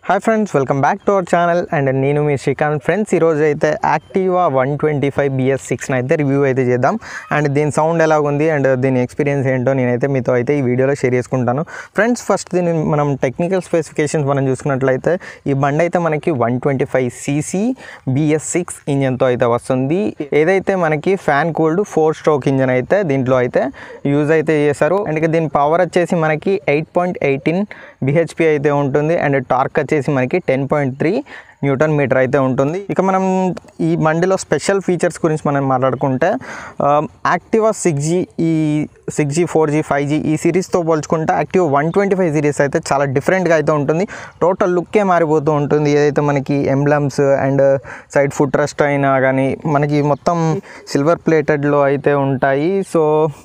hi friends welcome back to our channel and నేను మీ Srikanth friends ఈరోజు అయితే Activa one twenty five BS సిక్స్ని అయితే రివ్యూ అయితే చేద్దాం అండ్ దీని సౌండ్ ఎలా ఉంది అండ్ దీని ఎక్స్పీరియన్స్ ఏంటో నేనైతే మీతో అయితే ఈ వీడియోలో షేర్ చేసుకుంటాను ఫ్రెండ్స్ ఫస్ట్ దీని మనం టెక్నికల్ స్పెసిఫికేషన్స్ మనం చూసుకున్నట్లయితే ఈ బండి అయితే మనకి one twenty five CC BS six ఇంజన్తో అయితే వస్తుంది ఏదైతే మనకి fan cooled four stroke engine అయితే దీంట్లో అయితే యూజ్ అయితే చేశారు అండ్ ఇక దీని పవర్ వచ్చేసి మనకి ఎయిట్ పాయింట్ ఎయిటీన్ బిహెచ్పి అయితే ఉంటుంది అండ్ టార్క్ వచ్చేసి మనకి ten point three newton metre అయితే ఉంటుంది ఇక మనం ఈ బండిలో స్పెషల్ ఫీచర్స్ గురించి మనం మాట్లాడుకుంటే యాక్టివా సిక్స్ జీ ఈ six G four G five G ఈ సిరీస్తో పోల్చుకుంటే active one twenty five series అయితే చాలా డిఫరెంట్గా అయితే ఉంటుంది టోటల్ లుక్కే మారిపోతూ ఉంటుంది ఏదైతే మనకి emblems and side foot rest అయినా కానీ మనకి మొత్తం సిల్వర్ ప్లేటెడ్లో అయితే ఉంటాయి సో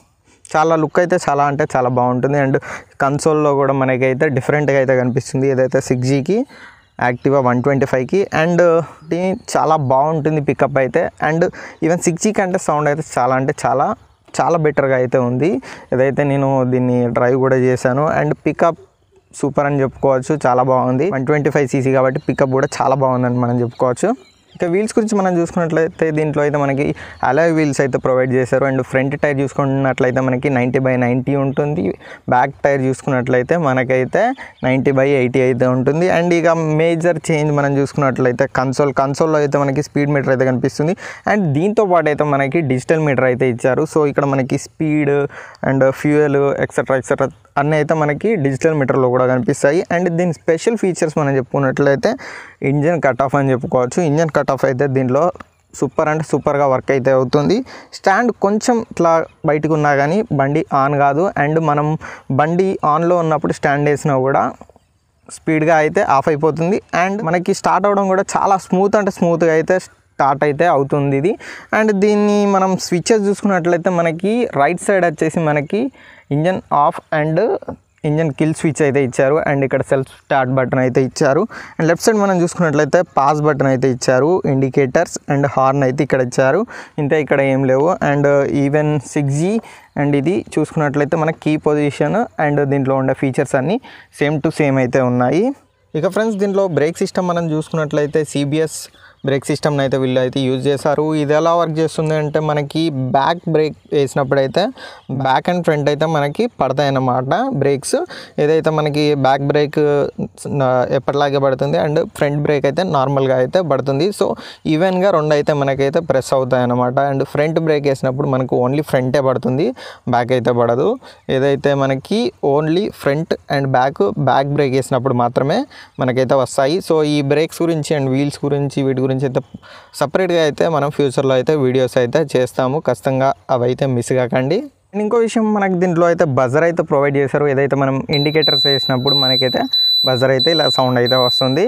చాలా లుక్ అయితే చాలా అంటే చాలా బాగుంటుంది అండ్ కన్సోల్లో కూడా మనకైతే డిఫరెంట్గా అయితే కనిపిస్తుంది ఏదైతే సిక్స్ జీకి యాక్టివా వన్ ట్వంటీ ఫైవ్కి అండ్ ఇది చాలా బాగుంటుంది పికప్ అయితే అండ్ ఈవెన్ సిక్స్ జీ కంటే సౌండ్ అయితే చాలా అంటే చాలా చాలా బెటర్గా అయితే ఉంది ఏదైతే నేను దీన్ని డ్రైవ్ కూడా చేశాను అండ్ పికప్ సూపర్ అని చెప్పుకోవచ్చు చాలా బాగుంది వన్ ట్వంటీ ఫైవ్ సీసీ కాబట్టి పికప్ కూడా చాలా బాగుందని మనం చెప్పుకోవచ్చు ఇక వీల్స్ గురించి మనం చూసుకున్నట్లయితే దీంట్లో అయితే మనకి అలాయ్ వీల్స్ అయితే ప్రొవైడ్ చేశారు అండ్ ఫ్రంట్ టైర్ చూసుకున్నట్లయితే మనకి నైంటీ బై నైంటీ ఉంటుంది బ్యాక్ టైర్ చూసుకున్నట్లయితే మనకైతే నైంటీ బై ఎయిటీ అయితే ఉంటుంది అండ్ ఇక మేజర్ చేంజ్ మనం చూసుకున్నట్లయితే కన్సోల్ కన్సోల్లో అయితే మనకి స్పీడ్ మీటర్ అయితే కనిపిస్తుంది అండ్ దీంతో పాటు అయితే మనకి డిజిటల్ మీటర్ అయితే ఇచ్చారు సో ఇక్కడ మనకి speed and fuel etcetera etcetera అన్నీ అయితే మనకి డిజిటల్ మీటర్లో కూడా కనిపిస్తాయి అండ్ దీని స్పెషల్ ఫీచర్స్ మనం చెప్పుకున్నట్లయితే ఇంజన్ కట్ ఆఫ్ అని చెప్పుకోవచ్చు ఇంజన్ కట్ ఆఫ్ అయితే దీనిలో సూపర్ అంటే సూపర్గా వర్క్ అయితే అవుతుంది స్టాండ్ కొంచెం ఇట్లా బయటకు ఉన్నా కానీ బండి ఆన్ కాదు అండ్ మనం బండి ఆన్లో ఉన్నప్పుడు స్టాండ్ వేసినా కూడా స్పీడ్గా అయితే ఆఫ్ అయిపోతుంది అండ్ మనకి స్టార్ట్ అవ్వడం కూడా చాలా స్మూత్ అంటే స్మూత్గా అయితే స్టార్ట్ అయితే అవుతుంది ఇది అండ్ దీన్ని మనం స్విచ్చెస్ చూసుకున్నట్లయితే మనకి రైట్ సైడ్ వచ్చేసి మనకి engine off and engine kill switch అయితే ఇచ్చారు అండ్ ఇక్కడ సెల్ఫ్ స్టార్ట్ బటన్ అయితే ఇచ్చారు అండ్ లెఫ్ట్ సైడ్ మనం చూసుకున్నట్లయితే పాస్ బటన్ అయితే ఇచ్చారు ఇండికేటర్స్ అండ్ హార్న్ అయితే ఇక్కడ ఇచ్చారు ఇంతే ఇక్కడ ఏం లేవు and even six G and ఇది చూసుకున్నట్లయితే మనకి కీ పొజిషన్ అండ్ దీంట్లో ఉండే ఫీచర్స్ అన్నీ సేమ్ టు సేమ్ అయితే ఉన్నాయి ఇక ఫ్రెండ్స్ దీంట్లో బ్రేక్ సిస్టమ్ మనం చూసుకున్నట్లయితే సిబిఎస్ బ్రేక్ సిస్టమ్ని అయితే వీళ్ళు అయితే యూజ్ చేశారు ఇది ఎలా వర్క్ చేస్తుంది అంటే మనకి బ్యాక్ బ్రేక్ వేసినప్పుడైతే బ్యాక్ అండ్ ఫ్రంట్ అయితే మనకి పడతాయి అన్నమాట బ్రేక్స్ ఏదైతే మనకి బ్యాక్ బ్రేక్ ఎప్పటిలాగే పడుతుంది అండ్ ఫ్రంట్ బ్రేక్ అయితే నార్మల్గా అయితే పడుతుంది సో ఈవెన్గా రెండు అయితే మనకైతే ప్రెస్ అవుతాయి అన్నమాట అండ్ ఫ్రంట్ బ్రేక్ వేసినప్పుడు మనకు ఓన్లీ ఫ్రంటే పడుతుంది బ్యాక్ అయితే పడదు ఏదైతే మనకి only front and back back brake వేసినప్పుడు మాత్రమే మనకైతే వస్తాయి సో ఈ బ్రేక్స్ గురించి అండ్ వీల్స్ గురించి వీటి గురించి అయితే సపరేట్గా అయితే మనం ఫ్యూచర్లో అయితే వీడియోస్ అయితే చేస్తాము ఖచ్చితంగా అవి అయితే మిస్ కాకండి అండ్ ఇంకో విషయం మనకి దీంట్లో అయితే బజర్ అయితే ప్రొవైడ్ చేశారు ఏదైతే మనం ఇండికేటర్స్ వేసినప్పుడు మనకైతే బజర్ అయితే ఇలా సౌండ్ అయితే వస్తుంది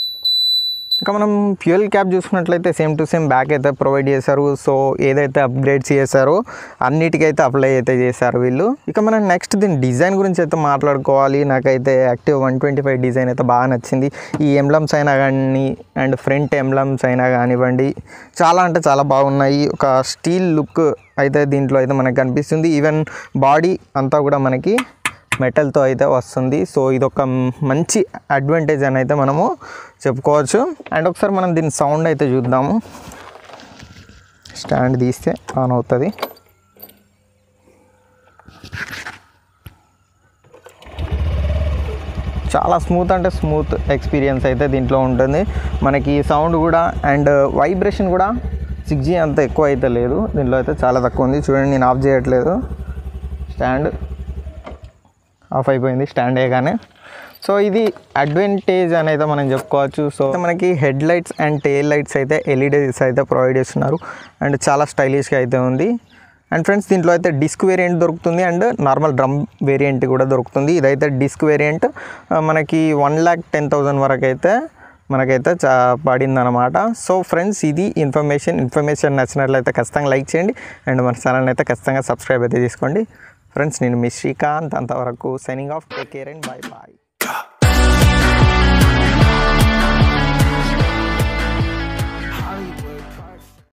ఇంకా మనం ఫ్యూయల్ క్యాప్ చూసుకున్నట్లయితే సేమ్ టు సేమ్ బ్యాక్ అయితే ప్రొవైడ్ చేశారు సో ఏదైతే అప్గ్రేడ్స్ చేశారో అన్నిటికైతే అప్లై అయితే చేశారు వీళ్ళు ఇక మనం నెక్స్ట్ దీని డిజైన్ గురించి అయితే మాట్లాడుకోవాలి నాకైతే active one twenty five design అయితే బాగా నచ్చింది ఈ ఎంబ్లమ్స్ అయినా కానీ అండ్ ఫ్రంట్ ఎంబ్లమ్స్ అయినా కానివ్వండి చాలా అంటే చాలా బాగున్నాయి ఒక స్టీల్ లుక్ అయితే దీంట్లో అయితే మనకు కనిపిస్తుంది ఈవెన్ బాడీ అంతా కూడా మనకి మెటల్తో అయితే వస్తుంది సో ఇది ఒక మంచి అడ్వాంటేజ్ అని అయితే మనము చెప్పుకోవచ్చు అండ్ ఒకసారి మనం దీని సౌండ్ అయితే చూద్దాము స్టాండ్ తీస్తే ఆన్ అవుతుంది చాలా స్మూత్ అంటే స్మూత్ ఎక్స్పీరియన్స్ అయితే దీంట్లో ఉంటుంది మనకి సౌండ్ కూడా అండ్ వైబ్రేషన్ కూడా సిక్స్ జీ అంత ఎక్కువ అయితే లేదు దీంట్లో అయితే చాలా తక్కువ ఉంది చూడండి నేను ఆఫ్ చేయట్లేదు స్టాండ్ ఆఫ్ అయిపోయింది స్టాండ్ వేయగానే సో ఇది అడ్వాంటేజ్ అని అయితే మనం చెప్పుకోవచ్చు సో మనకి head lights and tail lights అయితే ఎల్ఈడీస్ అయితే ప్రొవైడ్ చేస్తున్నారు అండ్ చాలా స్టైలిష్గా అయితే ఉంది అండ్ ఫ్రెండ్స్ దీంట్లో అయితే డిస్క్ వేరియంట్ దొరుకుతుంది అండ్ నార్మల్ డ్రమ్ వేరియంట్ కూడా దొరుకుతుంది ఇదైతే డిస్క్ వేరియంట్ మనకి వన్ ల్యాక్ టెన్ థౌజండ్ వరకు అయితే మనకైతే చా పడిందనమాట సో ఫ్రెండ్స్ ఇది ఇన్ఫర్మేషన్ ఇన్ఫర్మేషన్ నచ్చినట్లయితే ఖచ్చితంగా లైక్ చేయండి అండ్ మన ఛానల్ అయితే ఖచ్చితంగా సబ్స్క్రైబ్ అయితే చేసుకోండి ఫ్రెండ్స్ నేను మీ శ్రీకాంత్ అంతవరకు signing off take care and bye bye